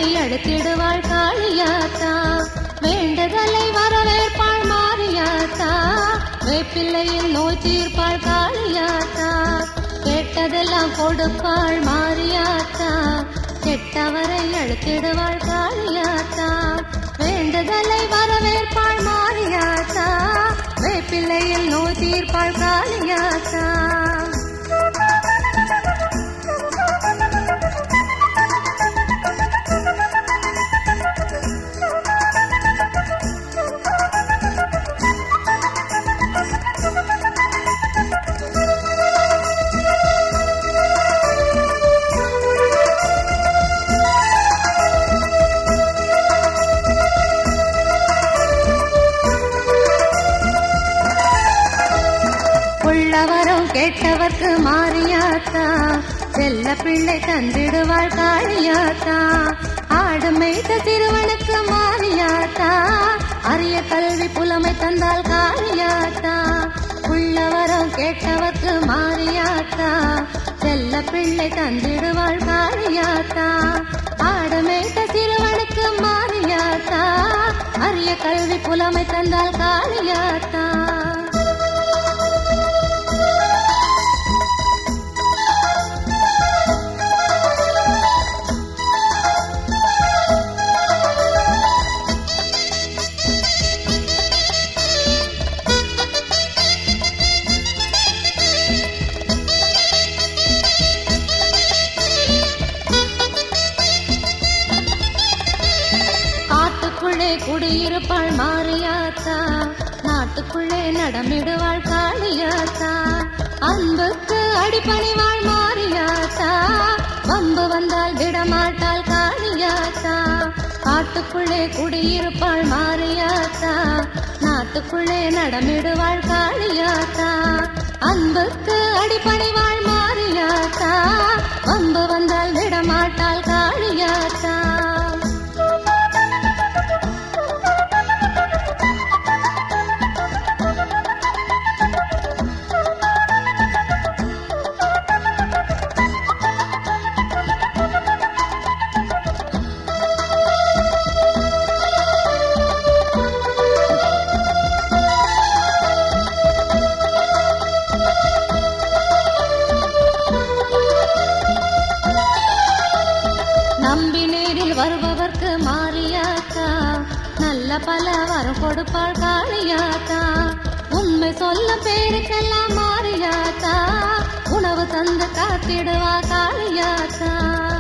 கெட்டவரை அழுத்திடுவாள் காளியாத்தா வேண்டுதலை வரவேற்பாள் மாரியாத்தா வேப்பிள்ளையில் நோய் தீர்ப்பாள் காளியாத்தா கேட்டதெல்லாம் கொடுப்பாள் மாரியாத்தா கெட்டவரை அழுத்திடுவாள் காளியாத்தா வேண்டுதலை வரவேற்பாள் மாரியாத்தா வேப்பிள்ளையில் நோய் தீர்ப்பாள் காளியாத்தா உள்ளவரும் கேட்டவர்க்கு மாறியாத்தா செல்ல பிள்ளை தந்திடுவாள் காளியாத்தா ஆடு மேய்த்த சிறுவனுக்கு மாறியாத்தா அரிய கல்வி புலமை தந்தால் காளியாத்தா உள்ளவரும் கேட்டவர்க்கு மாறியாத்தா செல்ல பிள்ளை தந்திடுவாள் காளியாத்தா ஆடு மேய்த்த சிறுவனுக்கு மாறியாத்தா அரிய கல்வி புலமை தந்தால் காளியாத்தா காட்டுக்குள்ளே குடியிருப்பாள் மாரியாத்தா நாட்டுக்குள்ளே நடமிடுவாள் காளியாத்தா அன்புக்கு அடிபணிவாள் மாரியாத்தா வம்பு வந்தால் விடமாட்டாள் காளியாத்தா காட்டுக்குள்ளே குடியிருப்பாள் மாரியாத்தா நாட்டுக்குள்ளே நடமிடுவாள் காளியாத்தா அன்புக்கு அடிபணிவாள் மாரியாத்தா வம்பு வந்தால் விடமாட்டாள் காளியாத்தா நம்பி நேரில் வருபவர்க்கு மாறியாத்தா நல்ல பல வரம் கொடுப்பாள் காளியாத்தா உண்மை சொல்ல பேருக்கெல்லாம் மாறியாத்தா உணவு தந்து காத்திடுவா காளியாத்தா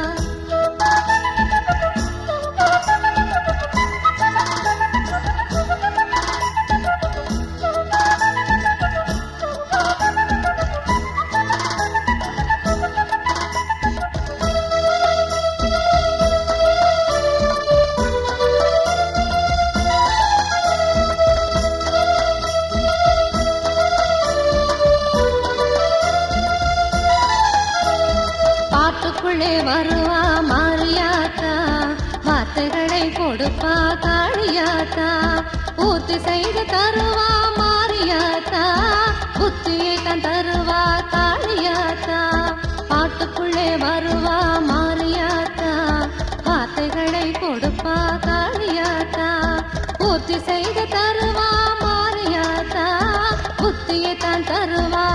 பாட்டுக்குள்ளே வருவா மாறியாத்தா வார்த்தைகளை கொடுப்பா காளியாத்தா பூர்த்தி செய்து தருவா மாறியாத்தா புத்தியை தான் தருவா காளியாத்தா பாட்டுக்குள்ளே வருவா மாறியாத்தா வார்த்தைகளை கொடுப்பா காளியாத்தா பூர்த்தி செய்து தருவா மாறியாத்தா புத்தியை தான் தருவா